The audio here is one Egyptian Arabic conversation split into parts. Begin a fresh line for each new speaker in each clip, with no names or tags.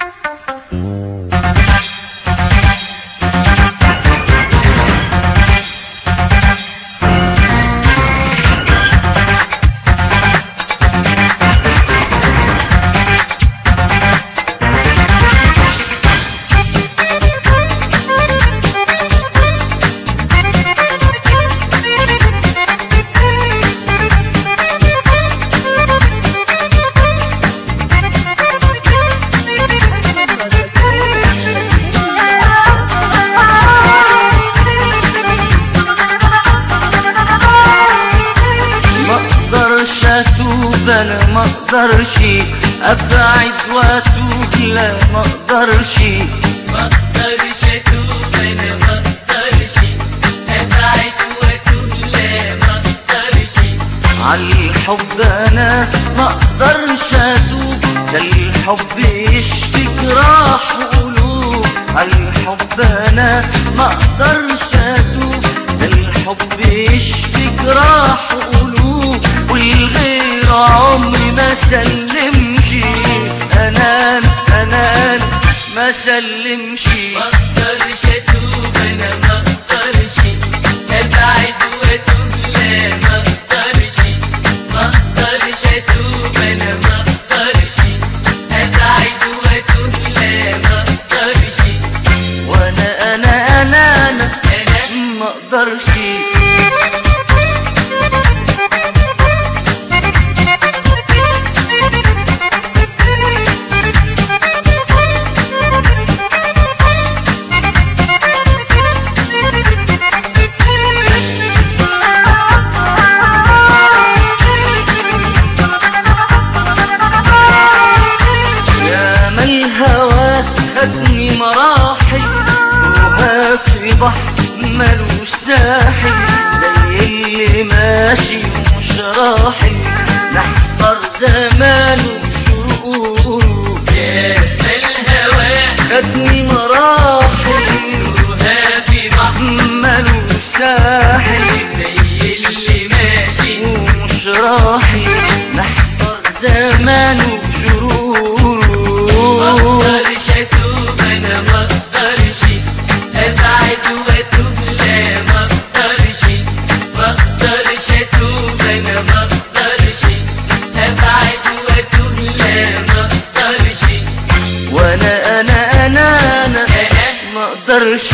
ما اقدرش اتوب انا ما اقدرش ابعد واتوب لا ما اقدرش
ما اقدرش اتوب انا ما اقدرش ابعد واتوب لا ما اقدرش
عالحب انا ما اقدرش اتوب ده الحب يشفي جراح قلوب عالحب انا ما اقدرش اتوب ده الحب يشفي جراح قلوب والغير عمري ما سلمش انا انا ما سلمش
ما اقدرش اتوب انا ما اقدرش ابعد واتوب لا ما اقدرش ما اقدرش اتوب انا ما اقدرش ابعد واتوب لا ما اقدرش
وانا انا انا انا
انا
ما اقدرش يا ما الهوى خدني مراحل وها في بحر ملوش ساحل زي اللي ماشي ومش راحل نحضر زمان وشروق
يا الهوى
خدني مراحل
وها في بحر
ملوش ساحل
زي اللي ماشي
ومش راحل نحضر زمان وشروق
ما اقدرش اتوب انا ما اقدرش ابعد واتوب لا ما اقدرش ما اقدرش اتوب انا ما اقدرش ابعد واتوب لا ما اقدرش
وانا انا انا انا
انا
ما اقدرش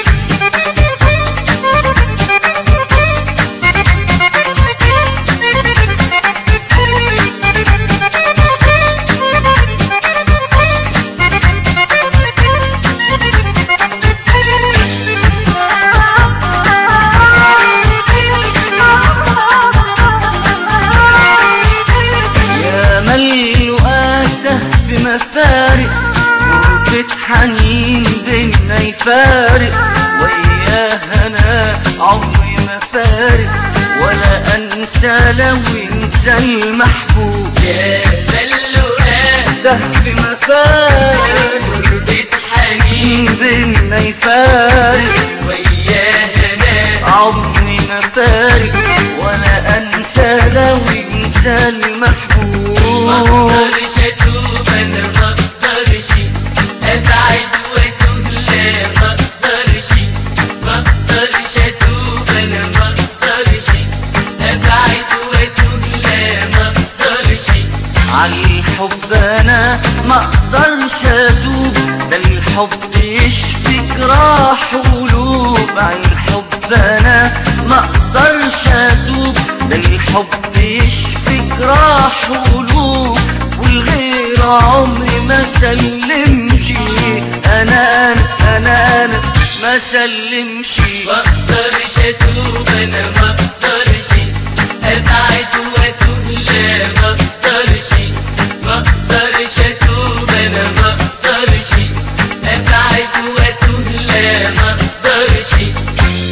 يا ملي آته في مفارق غربة حنين بينا يفارق وإياه أنا عمري ما فارق ولا أنسى لو ينسى المحبوب
يا اللؤلؤة
ده في مفارق
غربة حنين
بينا يفارق
وياها انا
عمري ما فارق ولا أنسى لو ينسى المحبوب
ما اقدرش اتوب انا ما اقدرش ابعد واتوب لا ما اقدرش ما اقدرش اتوب انا ما اقدرش ابعد واتوب لا ما اقدرش
عالحب انا ما اقدرش ادوب ده الحب يشفي جراح قلوب عالحب انا ما اقدرش ادوب ده الحب يشفي جراح قلوب والغير عمري ما سلمش انا انا انا انا ما سلمش
ما اقدرش اتوب انا ما اقدرش ابعد واتوب لا ما اقدرش ما اقدرش اتوب انا ما اقدرش ابعد واتوب لا ما اقدرش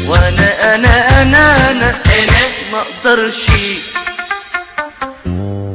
وانا انا انا انا
انا
ما اقدرش